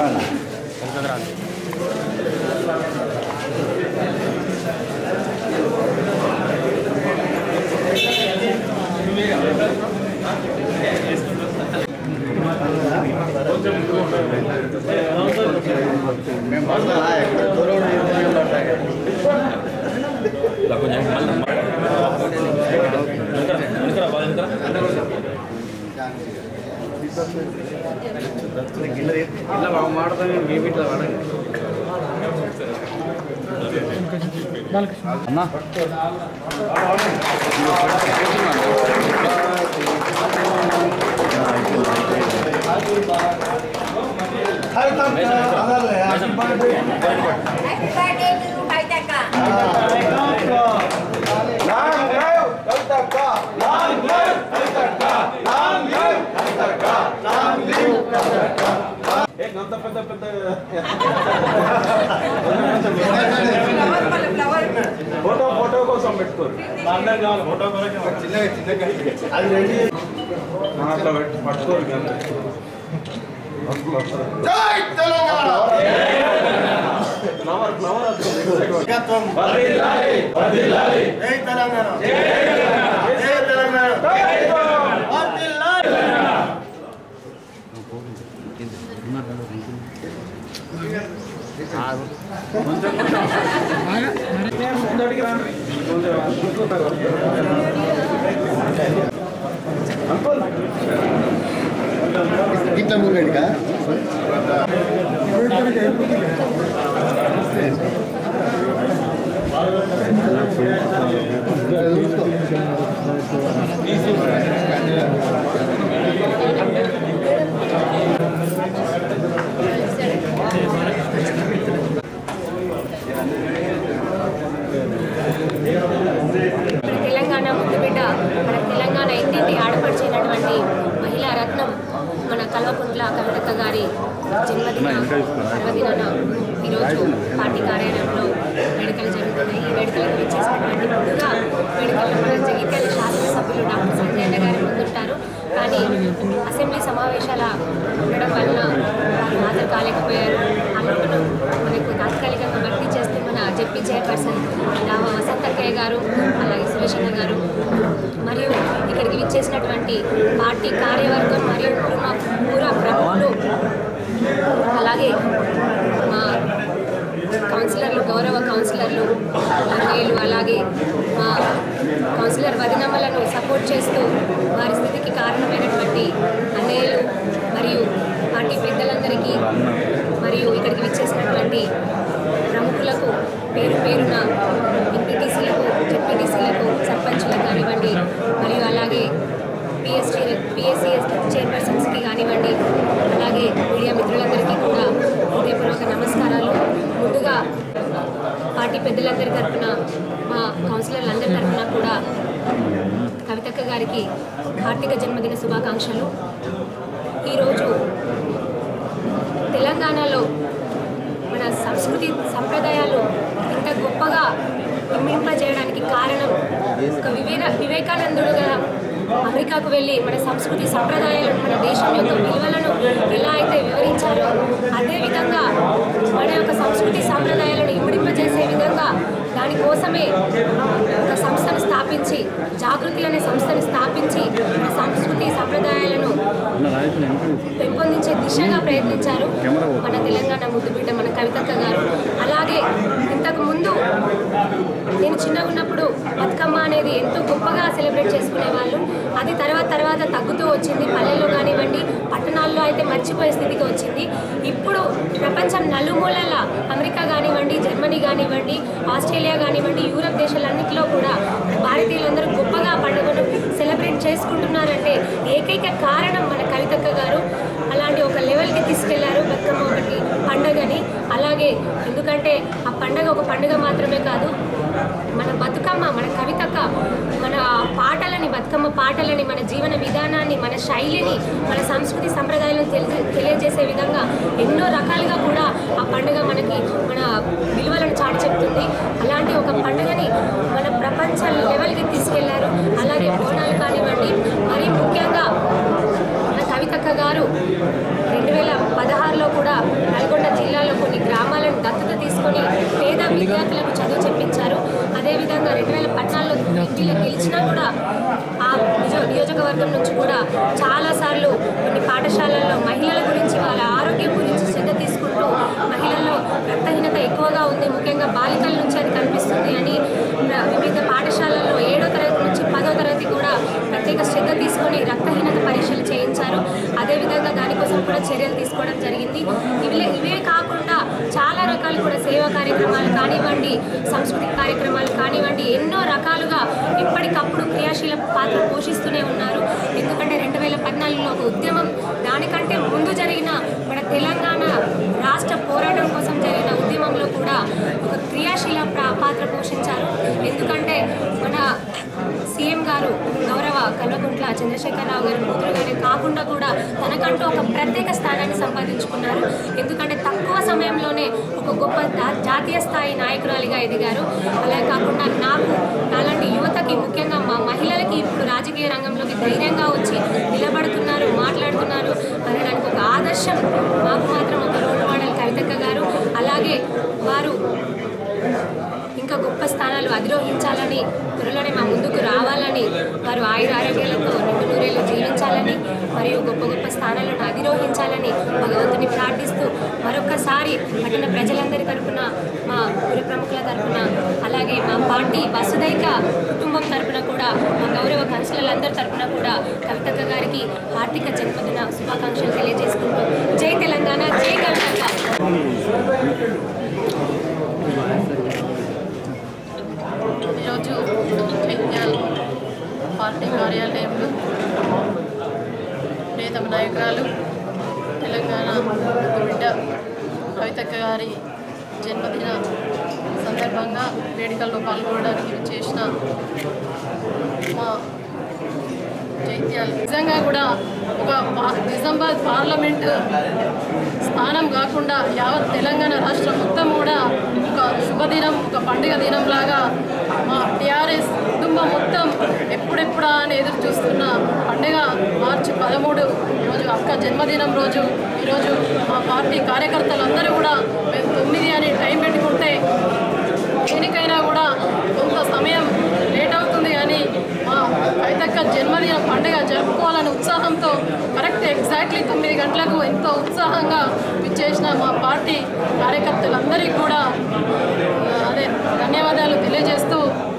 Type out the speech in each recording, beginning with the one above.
Happy birthday to Kaitaka. Photo photo కోసం పెట్టుకోరు photo అట్లా పెట్టి పట్టుకోరు కదా ఫ్లవర్ ఫ్లవర్ ముందడికి రండి అంకుల్ ఇట్లా మూమెంట్ కా మన తెలంగాణ ముద్దుబిడ్డ మన తెలంగాణ ఇంటింటి ఆడపడిచినటువంటి మహిళా రత్నం మన కల్వకుంట్ల కవితక్క గారి జన్మదిన పర్వదినాన ఈరోజు పార్టీ కార్యాలయంలో వేడుకలు జరుగుతున్నాయి ఈ వేడుకలకు వచ్చేసినటువంటి ముందుగా వేడుకల్లో మన జగిత్యాల శాసనసభ్యులు డాక్టర్ సంజయ్ అన్న గారి ముందుంటారు కానీ అసెంబ్లీ సమావేశాల ఉండడం వలన వారు హాజరు కాలేకపోయారు అందులో మనకు తాత్కాలికంగా భర్తీ చేస్తే మన జెడ్పీ చైర్పర్సన్ దావా వసంతక్కయ్య గారు అలాగే సురేషన్న గారు మరియు ఇక్కడికి విచ్చేసినటువంటి పార్టీ కార్యవర్గం మరియు పూర్వ పూర్వ ప్రముఖులు అలాగే మా కౌన్సిలర్లు గౌరవ కౌన్సిలర్లు అన్నయ్యలు అలాగే మా కౌన్సిలర్ వదినమ్మలను సపోర్ట్ చేస్తూ వారి స్థితికి కారణమైనటువంటి అన్నయ్యలు మరియు పార్టీ పెద్దలందరికీ మరియు ఇక్కడికి విచ్చేసినటువంటి ప్రముఖులకు పేరు పేరున ఎంపీటీసీలకు జెడ్పీటీసీలకు సర్పంచులకు కానివ్వండి మరియు అలాగే పిఎస్టీ పిఎస్సిఎస్ చైర్పర్సన్స్కి కానివ్వండి అలాగే మీడియా మిత్రులందరికీ కూడా హృదయపూర్వక నమస్కారాలు ముందుగా పార్టీ పెద్దలందరి తరఫున మా కౌన్సిలర్లందరి తరఫున కూడా కవితక్క గారికి కార్తీక జన్మదిన శుభాకాంక్షలు ఈరోజు తెలంగాణలో మన సంస్కృతి సంప్రదాయాలు ఇంత గొప్పగా ఇమ్మింపజేయడానికి కారణం ఒక వివేక వివేకానందుడు గల అమెరికాకు వెళ్ళి మన సంస్కృతి సంప్రదాయాలను మన దేశం యొక్క విలువలను ఎలా అయితే వివరించారో అదేవిధంగా మన యొక్క సంస్కృతి సాంప్రదాయాలను ఇమిడింపజేసే విధంగా దానికోసమే ఒక సంస్థను స్థాపించి జాగృతి అనే సంస్థను స్థాపించి మన సంస్కృతి సంప్రదాయాలను పెంపొందించే దిశగా ప్రయత్నించారు మన తెలంగాణ ముద్దుబిడ్డ మన కవితక్క గారు అలాగే ఇంతకు ముందు నేను చిన్నగా ఉన్నప్పుడు బతుకమ్మ అనేది ఎంతో గొప్పగా సెలబ్రేట్ చేసుకునే వాళ్ళు అది తర్వాత తర్వాత తగ్గుతూ వచ్చింది పల్లెల్లో కానివ్వండి పట్టణాల్లో అయితే మర్చిపోయే స్థితికి వచ్చింది ఇప్పుడు ప్రపంచం నలుమూలల అమెరికా కానివ్వండి జర్మనీ కానివ్వండి ఆస్ట్రేలియా కానివ్వండి యూరప్ దేశాలన్నింటిలో కూడా భారతీయులందరూ గొప్పగా పండుగను సెలబ్రేట్ చేసుకుంటున్నారంటే ఏకైక కారణం మన కవితక్క గారు అలాంటి ఒక లెవెల్కి తీసుకెళ్లారు బతుకమ్మ ఒకటి పండగని అలాగే ఎందుకంటే ఆ పండగ ఒక పండుగ మాత్రమే కాదు మన బతుకమ్మ మన కవితక్క మన పాటలని బతుకమ్మ పాటలని మన జీవన విధానాన్ని మన శైలిని మన సంస్కృతి సంప్రదాయాలను తెలియ తెలియజేసే విధంగా ఎన్నో రకాలుగా కూడా ఆ పండుగ మనకి మన విలువలను చాటి చెప్తుంది అలాంటి ఒక పండుగని మన ప్రపంచ లెవెల్కి తీసుకెళ్లారు అలాగే బోనాలు కానివ్వండి మరీ ముఖ్యంగా మన కవితక్క గారు రెండు వేల పదహారులో కూడా నల్గొండ జిల్లాలో కొన్ని గ్రామాలను దత్తత తీసుకొని పేద విద్యార్థులకు చదువు చెప్పించారు అదేవిధంగా రెండు వేల పద్నాలుగులో ఎంపీలో గెలిచినా కూడా ఆ నిజ- నియోజకవర్గం నుంచి కూడా చాలాసార్లు కొన్ని పాఠశాలల్లో మహిళల గురించి వాళ్ళ ఆరోగ్యం గురించి శ్రద్ధ తీసుకుంటూ మహిళల్లో రక్తహీనత ఎక్కువగా ఉంది ముఖ్యంగా బాలికల నుంచి అది కనిపిస్తుంది అని ప్ర- వివిధ పాఠశాలల్లో ఏడో తరగతి నుంచి పదో తరగతి కూడా ప్రత్యేక శ్రద్ధ తీసుకొని రక్తహీనత పరీక్షలు చేయించారు అదేవిధంగా దానికోసం కూడా చర్యలు తీసుకోవడం జరిగింది ఇవే ఇవే కాకుండా చాలా రకాలు కూడా సేవా కార్యక్రమాలు కానివ్వండి సాంస్కృతిక కార్యక్రమాలు కానివ్వండి ఎన్నో రకాలుగా ఎప్పటికప్పుడు క్రియాశీల పాత్ర పోషిస్తూనే ఉన్నారు ఎందుకంటే రెండు వేల పద్నాలుగులో ఒక ఉద్యమం దానికంటే ముందు జరిగిన మన తెలంగాణ రాష్ట్ర పోరాటం కోసం జరిగిన ఉద్యమంలో కూడా ఒక క్రియాశీల ప్రా- పాత్ర పోషించారు ఎందుకంటే మన సీఎం గారు గౌరవ కల్వకుంట్ల చంద్రశేఖరరావు గారి కూతురుగానే కాకుండా కూడా తనకంటూ ఒక ప్రత్యేక స్థానాన్ని సంపాదించుకున్నారు ఎందుకంటే తక్కువ సమయంలోనే ఒక గొప్ప జా- జాతీయ స్థాయి నాయకురాలిగా ఎదిగారు అలాగే కాకుండా నాకు అలాంటి యువతకి ముఖ్యంగా మా మహిళలకి ఇప్పుడు రాజకీయ రంగంలోకి ధైర్యంగా వచ్చి నిలబడుతున్నారు మాట్లాడుతున్నారు అనడానికి ఒక ఆదర్శం మాకు మాత్రం ఒక రోల్ మోడల్ కవితక్క గారు అలాగే వారు ఇంకా గొప్ప స్థానాలు అధిరోహించాలని త్వరలోనే మా ముందుకు రావాలని వారు ఆయుర ఆరోగ్యాలతో నిండు నూరేళ్ళు జీవించాలని మరియు గొప్ప గొప్ప స్థానాలను అధిరోహించాలని భగవంతుని ప్రార్థిస్తూ మరొకసారి పట్టిన ప్రజలందరి తరపున మా పుర ప్రముఖుల తరపున అలాగే మా పార్టీ వసుదైక కుటుంబం తరపున కూడా మా గౌరవ కౌన్సిలర్లందరి తరపున కూడా కవితక్క గారికి ఆర్థిక జన్మదిన శుభాకాంక్షలు తెలియజేసుకుంటూ జై తెలంగాణ జై కవితక్క ఈరోజు జైత్యాల్ పార్టీ కార్యాలయంలో ప్రియతమ నాయకురాలు తెలంగాణ బిడ్డ కవితక్క గారి జన్మదిన సందర్భంగా వేడుకల్లో పాల్గొనడానికి చేసిన మా జైత్యాల్ నిజంగా కూడా ఒక పా- నిజామాబాద్ పార్లమెంటు స్థానం కాకుండా యావత్ తెలంగాణ రాష్ట్రం మొత్తం కూడా ఒక శుభదినం ఒక పండుగ దినం లాగా మా టీఆర్ఎస్ కుటుంబం మొత్తం ఎప్పుడెప్పుడా అని ఎదురు చూస్తున్న పండుగ మార్చి పదమూడు రోజు అక్క జన్మదినం రోజు ఈరోజు మా పార్టీ కార్యకర్తలందరూ కూడా మేము తొమ్మిది అని టైం పెట్టుకుంటే దేనికైనా కూడా కొంత సమయం లేట్ అవుతుంది కానీ మా కవితక్క జన్మదిన పండుగ జరుపుకోవాలనే ఉత్సాహంతో కరెక్ట్ ఎగ్జాక్ట్లీ తొమ్మిది గంటలకు ఎంతో ఉత్సాహంగా ఇచ్చేసిన మా పార్టీ కార్యకర్తలందరికీ కూడా ఆ, అదే ధన్యవాదాలు తెలియజేస్తూ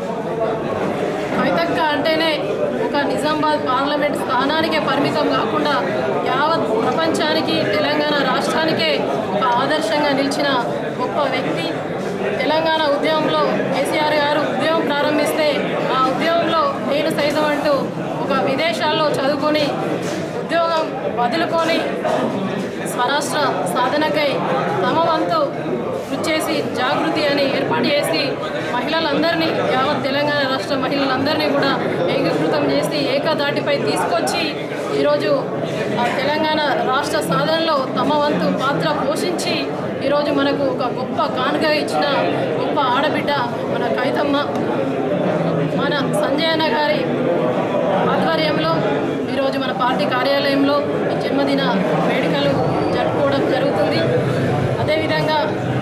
కవితక్క అంటేనే ఒక నిజామాబాద్ పార్లమెంట్ స్థానానికే పరిమితం కాకుండా యావత్ ప్రపంచానికి తెలంగాణ రాష్ట్రానికే ఒక ఆదర్శంగా నిలిచిన గొప్ప వ్యక్తి తెలంగాణ ఉద్యమంలో కేసీఆర్ గారు ఉద్యమం ప్రారంభిస్తే ఆ ఉద్యమంలో నేను సైతం అంటూ ఒక విదేశాల్లో చదువుకొని ఉద్యోగం వదులుకొని స్వరాష్ట్ర సాధనకై తమ వంతు కృషి చేసి జాగృతి అని ఏర్పాటు చేసి మహిళలందరినీ యావత్ తెలంగాణ రాష్ట్ర మహిళలందరినీ కూడా ఏకీకృతం చేసి ఏకదాటిపై తీసుకొచ్చి ఈరోజు ఆ తెలంగాణ రాష్ట్ర సాధనలో తమ వంతు పాత్ర పోషించి ఈరోజు మనకు ఒక గొప్ప కానుక ఇచ్చిన గొప్ప ఆడబిడ్డ మన కవితమ్మ మన సంజయన్న గారి ఆధ్వర్యంలో ఈరోజు మన పార్టీ కార్యాలయంలో ఈ జన్మదిన వేడుకలు జరుపుకోవడం జరుగుతుంది అదేవిధంగా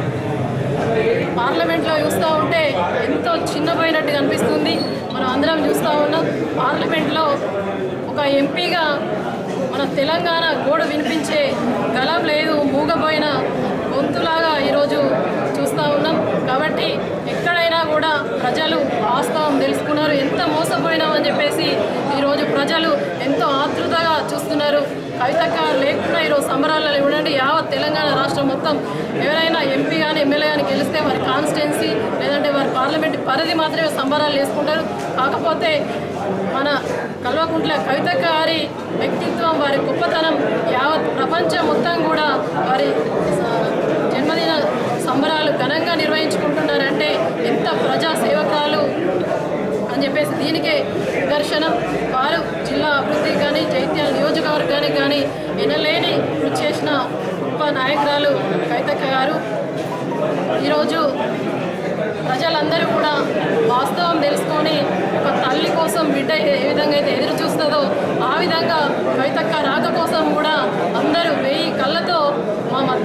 పార్లమెంట్లో చూస్తూ ఉంటే ఎంతో చిన్నపోయినట్టు కనిపిస్తుంది మనం అందరం చూస్తూ ఉన్నాం పార్లమెంట్లో ఒక ఎంపీగా మన తెలంగాణ గోడు వినిపించే గలం లేదు మూగపోయిన గొంతులాగా ఈరోజు చూస్తూ ఉన్నాం కాబట్టి ఎక్కడైనా కూడా ప్రజలు వాస్తవం తెలుసుకున్నారు ఎంత మోసపోయినామని చెప్పేసి ఈరోజు ప్రజలు ఎంతో ఆతృతగా చూస్తున్నారు కవితక్క లేకుండా ఈరోజు సంబరాలలో చూడండి యావత్ తెలంగాణ రాష్ట్రం మొత్తం ఎవరైనా ఎంపీ కానీ ఎమ్మెల్యే కానీ గెలిస్తే వారి కాన్స్టిట్యున్సీ లేదంటే వారి పార్లమెంట్ పరిధి మాత్రమే సంబరాలు చేసుకుంటారు కాకపోతే మన కల్వకుంట్ల కవితక్క గారి వ్యక్తిత్వం వారి గొప్పతనం యావత్ ప్రపంచం మొత్తం కూడా వారి ఆ, జన్మదిన సంబరాలు ఘనంగా నిర్వహించుకుంటున్నారంటే ఎంత ప్రజా సేవకురాలు అని చెప్పేసి దీనికే నిదర్శనం వారు జిల్లా అభివృద్ధికి కానీ జైత్యాల నియోజకవర్గానికి కానీ ఎనలేని కృషి చేసిన గొప్ప నాయకురాలు కవితక్క గారు ఈరోజు ప్రజలందరూ కూడా వాస్తవం తెలుసుకొని ఒక తల్లి కోసం బిడ్డ ఏ విధంగా అయితే ఎదురు చూస్తుందో ఆ విధంగా కవితక్క రాక కోసం కూడా అందరూ వెయ్యి కళ్ళతో మా మధ్య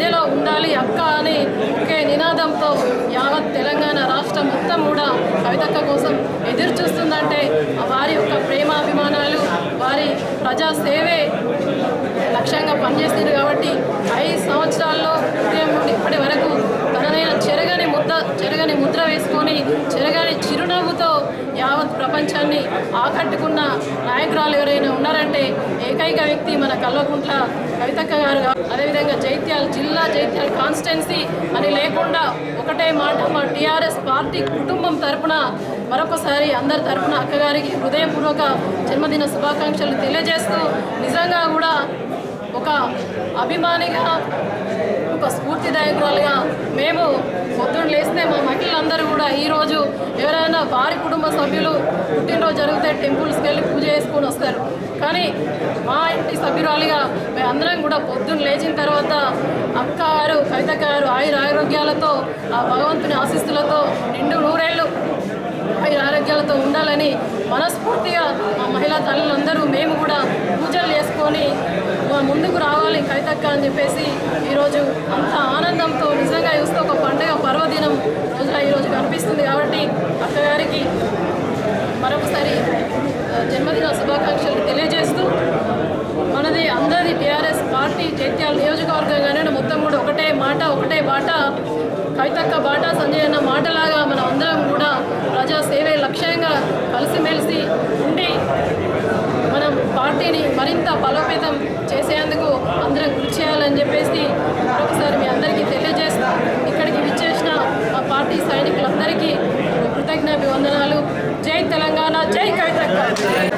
మధ్యలో ఉండాలి అక్క అని ఒకే నినాదంతో యావత్ తెలంగాణ రాష్ట్రం మొత్తం కూడా కవితక్క కోసం ఎదురు చూస్తుందంటే వారి యొక్క ప్రేమాభిమానాలు వారి ప్రజా సేవే లక్ష్యంగా పనిచేస్తుంది కాబట్టి ఐదు సంవత్సరాల్లో ఉదయం నుండి ఇప్పటి వరకు తననైన చెరగని ముద్ద చెరగని ముద్ర వేసుకొని చెరగని చిరునవ్వుతో యావత్ ప్రపంచాన్ని ఆకట్టుకున్న నాయకురాలు ఎవరైనా ఉన్నారంటే ఏకైక వ్యక్తి మన కల్వకుంట్ల కవితక్క గారు అదేవిధంగా జైత్యాల జిల్లా జైత్యాల కాన్స్టిట్యున్సీ అని లేకుండా ఒకటే మాట మా టీఆర్ఎస్ పార్టీ కుటుంబం తరపున మరొకసారి అందరి తరపున అక్కగారికి హృదయపూర్వక జన్మదిన శుభాకాంక్షలు తెలియజేస్తూ నిజంగా కూడా ఒక అభిమానిగా ఒక స్ఫూర్తిదాయకురాలుగా మేము పొద్దున్న లేస్తే మా మహిళలందరూ కూడా ఈరోజు ఎవరైనా వారి కుటుంబ సభ్యులు పుట్టినరోజు జరిగితే టెంపుల్స్కి వెళ్ళి పూజ చేసుకొని వస్తారు కానీ మా ఇంటి సభ్యురాలిగా మేము అందరం కూడా పొద్దున్న లేచిన తర్వాత అక్క గారు కవితక్క గారు ఆయుర ఆరోగ్యాలతో ఆ భగవంతుని ఆశీస్సులతో నిండు నూరేళ్ళు ఆయుర ఆరోగ్యాలతో ఉండాలని మనస్ఫూర్తిగా మా మహిళా తల్లులందరూ మేము కూడా పూజలు చేసుకొని మా ముందుకు రావాలి కవితక్క అని చెప్పేసి ఈరోజు అంత ఆనందంతో నిజంగా చూస్తే ఒక పండుగ పర్వదినం రోజున ఈరోజు కనిపిస్తుంది కాబట్టి అక్కగారికి మరొకసారి ఆ, జన్మదిన శుభాకాంక్షలు తెలియజేస్తూ మనది అందరి టీఆర్ఎస్ పార్టీ జైత్యాల నియోజకవర్గంగానే మొత్తం కూడా ఒకటే మాట ఒకటే బాట కవితక్క బాట సంజయ్ అన్న మాటలాగా మనం అందరం కూడా ప్రజా సేవే లక్ష్యంగా కలిసిమెలిసి ఉండి మనం పార్టీని మరింత బలోపేతం చేసేందుకు అందరం కృషి చేయాలని చెప్పేసి మరొకసారి మీ అందరికీ తెలియజేస్తూ ఇక్కడికి విచ్చేసిన మా పార్టీ సైనికులందరికీ కృతజ్ఞాభివందనాలు జై తెలంగాణ జై కవితక్క